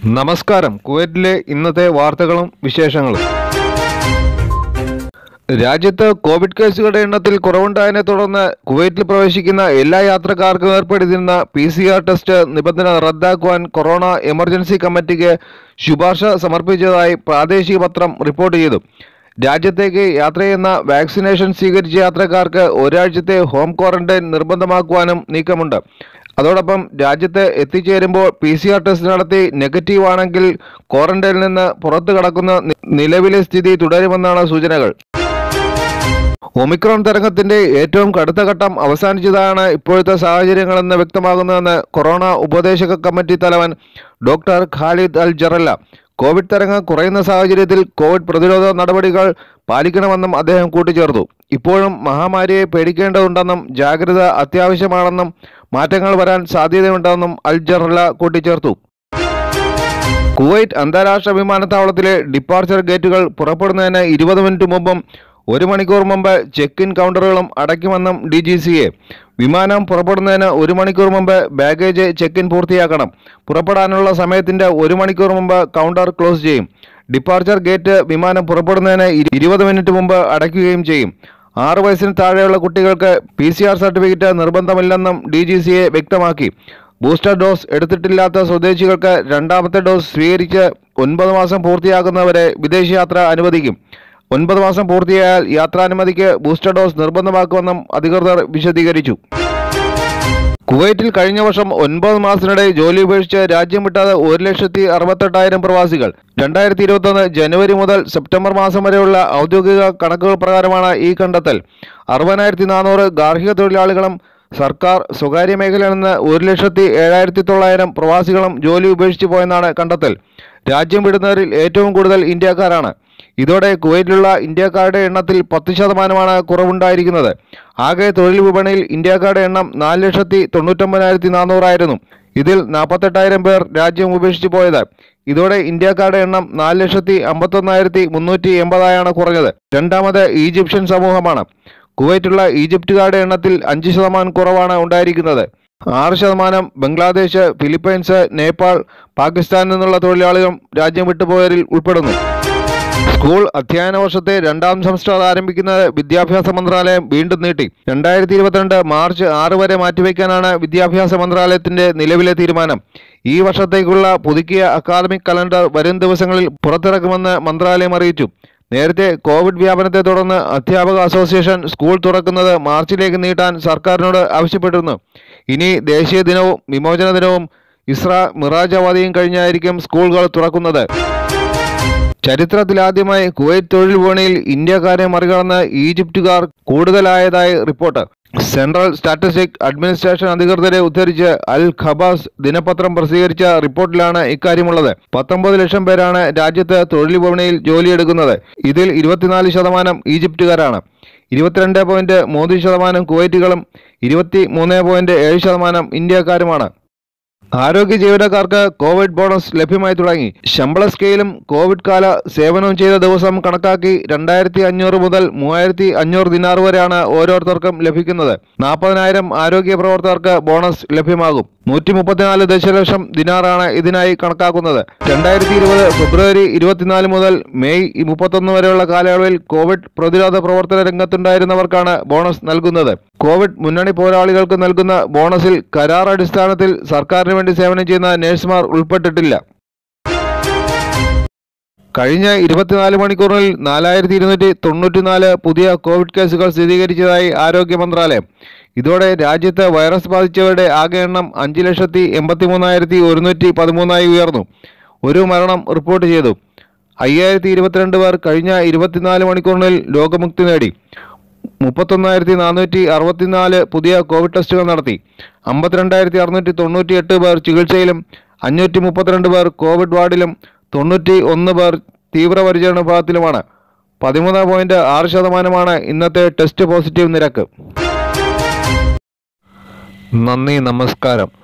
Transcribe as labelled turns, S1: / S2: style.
S1: നമസ്കാരം കുവൈറ്റിലെ ഇന്നത്തെ വാർത്തകളും വിശേഷങ്ങളും രാജ്യത്ത് കോവിഡ് കേസുകളുടെ എണ്ണത്തിൽ കുറവുണ്ടായതിനെ തുടർന്ന് കുവൈറ്റിൽ പ്രവേശിക്കുന്ന എല്ലാ യാത്രക്കാർക്കും ഏർപ്പെടുത്തിയിരുന്ന പി സി ആർ ടെസ്റ്റ് നിബന്ധന റദ്ദാക്കുവാൻ കൊറോണ എമർജൻസി കമ്മിറ്റിക്ക് ശുപാർശ സമർപ്പിച്ചതായി പ്രാദേശിക പത്രം റിപ്പോർട്ട് ചെയ്തു രാജ്യത്തേക്ക് യാത്ര ചെയ്യുന്ന വാക്സിനേഷൻ സ്വീകരിച്ച യാത്രക്കാർക്ക് ഒരാഴ്ചത്തെ ഹോം ക്വാറന്റൈൻ നിർബന്ധമാക്കുവാനും നീക്കമുണ്ട് അതോടൊപ്പം രാജ്യത്ത് എത്തിച്ചേരുമ്പോൾ പി സി ആർ ടെസ്റ്റ് നടത്തി നെഗറ്റീവ് ആണെങ്കിൽ ക്വാറന്റൈനിൽ നിന്ന് പുറത്തു കടക്കുന്ന നി- നിലവിലെ സ്ഥിതി തുടരുമെന്നാണ് സൂചനകൾ ഒമിക്രോൺ തരംഗത്തിന്റെ ഏറ്റവും കടുത്ത ഘട്ടം അവസാനിച്ചതാണ് ഇപ്പോഴത്തെ സാഹചര്യങ്ങളെന്ന് വ്യക്തമാകുന്നതെന്ന് കൊറോണ ഉപദേശക കമ്മിറ്റി തലവൻ doctor Khalid Al Jarallah covid തരംഗം കുറയുന്ന സാഹചര്യത്തിൽ കോവിഡ് പ്രതിരോധ നടപടികൾ പാലിക്കണമെന്നും അദ്ദേഹം കൂട്ടിച്ചേർത്തു ഇപ്പോഴും മഹാമാരിയെ പേടിക്കേണ്ടതുണ്ടെന്നും ജാഗ്രത അത്യാവശ്യമാണെന്നും മാറ്റങ്ങൾ വരാൻ സാധ്യതയുണ്ടെന്നും അൽ ജറല്ല കൂട്ടിച്ചേർത്തു കുവൈറ്റ് അന്താരാഷ്ട്ര വിമാനത്താവളത്തിലെ ഡിപ്പാർച്ചർ ഗേറ്റുകൾ പുറപ്പെടുന്നതിന് ഇരുപത് മിനിറ്റ് മുമ്പും ഒരു മണിക്കൂർ മുമ്പ് ചെക്ക് ഇൻ കൗണ്ടറുകളും അടയ്ക്കുമെന്നും ഡി ജി സി എ വിമാനം പുറപ്പെടുന്നതിന് ഒരു മണിക്കൂർ മുമ്പ് ബാഗേജ് ചെക്ക് ഇൻ പൂർത്തിയാക്കണം പുറപ്പെടാനുള്ള സമയത്തിന്റെ ഒരു മണിക്കൂർ മുമ്പ് കൗണ്ടർ ക്ലോസ് ചെയ്യും ഡിപ്പാർച്ചർ ഗേറ്റ് വിമാനം പുറപ്പെടുന്നതിന് ഇരു- ഇരുപത് മിനിറ്റ് മുമ്പ് അടയ്ക്കുകയും ചെയ്യും ആറ് വയസ്സിന് താഴെയുള്ള കുട്ടികൾക്ക് പി സി ആർ സർട്ടിഫിക്കറ്റ് നിർബന്ധമില്ലെന്നും ഡി ജി സി എ വ്യക്തമാക്കി ബൂസ്റ്റർ ഡോസ് എടുത്തിട്ടില്ലാത്ത സ്വദേശികൾക്ക് രണ്ടാമത്തെ ഡോസ് സ്വീകരിച്ച് ഒൻപത് മാസം പൂർത്തിയാക്കുന്നവരെ വിദേശയാത്ര അനുവദിക്കും ഒൻപത് മാസം പൂർത്തിയായാൽ യാത്രാനുമതിക്ക് ബൂസ്റ്റർ ഡോസ് നിർബന്ധമാക്കുമെന്നും അധികൃതർ വിശദീകരിച്ചു കുവൈറ്റിൽ കഴിഞ്ഞ വർഷം ഒൻപത് മാസത്തിനിടെ ജോലി ഉപേക്ഷിച്ച് രാജ്യം വിട്ടത് ഒരു ലക്ഷത്തി അറുപത്തെട്ടായിരം പ്രവാസികൾ രണ്ടായിരത്തി ഇരുപത്തൊന്ന് ജനുവരി മുതൽ സെപ്റ്റംബർ മാസം വരെയുള്ള ഔദ്യോഗിക കണക്കുകൾ പ്രകാരമാണ് ഈ കണ്ടെത്തൽ അറുപതിനായിരത്തി നാനൂറ് ഗാർഹിക തൊഴിലാളികളും സർക്കാർ സ്വകാര്യ മേഖലയിൽ നിന്ന് ഒരു ലക്ഷത്തി ഏഴായിരത്തി തൊള്ളായിരം പ്രവാസികളും ജോലി ഉപേക്ഷിച്ചു പോയെന്നാണ് കണ്ടെത്തൽ രാജ്യം വിടുന്നവരിൽ ഏറ്റവും കൂടുതൽ ഇന്ത്യക്കാരാണ് ഇതോടെ കുവൈറ്റിലുള്ള ഇന്ത്യക്കാരുടെ എണ്ണത്തിൽ പത്ത് ശതമാനമാണ് കുറവുണ്ടായിരിക്കുന്നത് ആകെ തൊഴിൽ വിപണിയിൽ ഇന്ത്യക്കാരുടെ എണ്ണം നാല് ലക്ഷത്തി തൊണ്ണൂറ്റൊമ്പതിനായിരത്തി നാനൂറായിരുന്നു ഇതിൽ നാൽപ്പത്തെട്ടായിരം പേർ രാജ്യം ഉപേക്ഷിച്ചു പോയത് ഇതോടെ ഇന്ത്യക്കാരുടെ എണ്ണം നാല് ലക്ഷത്തി അമ്പത്തൊന്നായിരത്തി മുന്നൂറ്റി എൺപതായാണ് കുറഞ്ഞത് രണ്ടാമത് ഈജിപ്ഷ്യൻ സമൂഹമാണ് കുവൈറ്റുള്ള ഈജിപ്തുകാരുടെ എണ്ണത്തിൽ അഞ്ച് ശതമാനം കുറവാണ് ഉണ്ടായിരിക്കുന്നത് ആറ് ശതമാനം ബംഗ്ലാദേശ് ഫിലിപ്പൈൻസ് നേപ്പാൾ പാകിസ്ഥാനിൽ നിന്നുള്ള തൊഴിലാളികളും രാജ്യം വിട്ടുപോയവരിൽ ഉൾപ്പെടുന്നു സ്കൂൾ അധ്യയന വർഷത്തെ രണ്ടാം സെമസ്റ്റർ ആരംഭിക്കുന്നത് വിദ്യാഭ്യാസ മന്ത്രാലയം വീണ്ടും നീട്ടി രണ്ടായിരത്തി ഇരുപത്തിരണ്ട് മാർച്ച് ആറ് വരെ മാറ്റിവെക്കാനാണ് വിദ്യാഭ്യാസ മന്ത്രാലയത്തിന്റെ നിലവിലെ തീരുമാനം ഈ വർഷത്തേക്കുള്ള പുതുക്കിയ അക്കാദമിക് കലണ്ടർ വരും ദിവസങ്ങളിൽ പുറത്തിറക്കുമെന്ന് മന്ത്രാലയം അറിയിച്ചു നേരത്തെ കോവിഡ് വ്യാപനത്തെ തുടർന്ന് അധ്യാപക അസോസിയേഷൻ സ്കൂൾ തുറക്കുന്നത് മാർച്ചിലേക്ക് നീട്ടാൻ സർക്കാരിനോട് ആവശ്യപ്പെട്ടിരുന്നു ഇനി ദേശീയ ദിനവും വിമോചന ദിനവും ഇസ്ര മിറാജ് അവധിയും കഴിഞ്ഞായിരിക്കും സ്കൂളുകൾ തുറക്കുന്നത് ചരിത്രത്തിലാദ്യമായി കുവൈറ്റ് തൊഴിൽ വിപണിയിൽ ഇന്ത്യക്കാരെ മറികടന്ന് ഈജിപ്തുകാർ കൂടുതലായതായി റിപ്പോർട്ട് സെൻട്രൽ സ്റ്റാറ്റിസ്റ്റിക് അഡ്മിനിസ്ട്രേഷൻ അധികൃതരെ ഉദ്ധരിച്ച് അൽ ഖബാസ് ദിനപത്രം പ്രസിദ്ധീകരിച്ച റിപ്പോർട്ടിലാണ് ഇക്കാര്യമുള്ളത് പത്തൊമ്പത് ലക്ഷം പേരാണ് രാജ്യത്ത് തൊഴിൽ വിപണിയിൽ ജോലിയെടുക്കുന്നത് ഇതിൽ ഇരുപത്തിനാല് ശതമാനം ഈജിപ്തുകാരാണ് ഇരുപത്തിരണ്ട് പോയിന്റ് മൂന്ന് ശതമാനം കുവൈറ്റുകളും ഇരുപത്തി മൂന്ന് പോയിന്റ് ഏഴ് ശതമാനം ഇന്ത്യക്കാരുമാണ് ആരോഗ്യ ജീവനക്കാർക്ക് കോവിഡ് ബോണസ് ലഭ്യമായി തുടങ്ങി ശമ്പള സ്കെയിലും കോവിഡ് കാല സേവനവും ചെയ്ത ദിവസം കണക്കാക്കി രണ്ടായിരത്തി അഞ്ഞൂറ് മുതൽ മൂവായിരത്തി അഞ്ഞൂറ് ദിനാർ വരെയാണ് ഓരോരുത്തർക്കും ലഭിക്കുന്നത് നാൽപ്പതിനായിരം ആരോഗ്യ പ്രവർത്തകർക്ക് ബോണസ് ലഭ്യമാകും നൂറ്റി മുപ്പത്തിനാല് ദശലക്ഷം ദിനാറാണ് ഇതിനായി കണക്കാക്കുന്നത് രണ്ടായിരത്തി ഇരുപത് ഫെബ്രുവരി ഇരുപത്തിനാല് മുതൽ മെയ് മുപ്പത്തൊന്ന് വരെയുള്ള കാലയളവിൽ കോവിഡ് പ്രതിരോധ പ്രവർത്തന രംഗത്തുണ്ടായിരുന്നവർക്കാണ് ബോണസ് നൽകുന്നത് കോവിഡ് മുന്നണി പോരാളികൾക്ക് നൽകുന്ന ബോണസിൽ കരാർ അടിസ്ഥാനത്തിൽ സർക്കാരിന് വേണ്ടി സേവനം ചെയ്യുന്ന നഴ്സുമാർ ഉൾപ്പെട്ടിട്ടില്ല കഴിഞ്ഞ ഇരുപത്തിനാല് മണിക്കൂറിൽ നാലായിരത്തി ഇരുന്നൂറ്റി തൊണ്ണൂറ്റിനാല് പുതിയ കോവിഡ് കേസുകൾ സ്ഥിരീകരിച്ചതായി ആരോഗ്യ മന്ത്രാലയം ഇതോടെ രാജ്യത്ത് വൈറസ് ബാധിച്ചവരുടെ ആകെ എണ്ണം അഞ്ച് ലക്ഷത്തി എൺപത്തി മൂന്നായിരത്തി ഒരുന്നൂറ്റി പതിമൂന്നായി ഉയർന്നു ഒരു മരണം റിപ്പോർട്ട് ചെയ്തു അയ്യായിരത്തി ഇരുപത്തിരണ്ട് പേർ കഴിഞ്ഞ ഇരുപത്തിനാല് മണിക്കൂറിനുള്ളിൽ രോഗമുക്തി നേടി മുപ്പത്തൊന്നായിരത്തി നാനൂറ്റി അറുപത്തിനാല് പുതിയ കോവിഡ് ടെസ്റ്റുകൾ നടത്തി അമ്പത്തിരണ്ടായിരത്തി അറുന്നൂറ്റി തൊണ്ണൂറ്റി എട്ട് പേർ ചികിത്സയിലും അഞ്ഞൂറ്റി മുപ്പത്തിരണ്ട് പേർ കോവിഡ് വാർഡിലും തൊണ്ണൂറ്റി ഒന്ന് പേർ തീവ്രപരിചരണ വിഭാഗത്തിലുമാണ് പതിമൂന്ന് പോയിന്റ് ആറ് ശതമാനമാണ് ഇന്നത്തെ ടെസ്റ്റ് പോസിറ്റീവ് നിരക്ക് നന്ദി നമസ്കാരം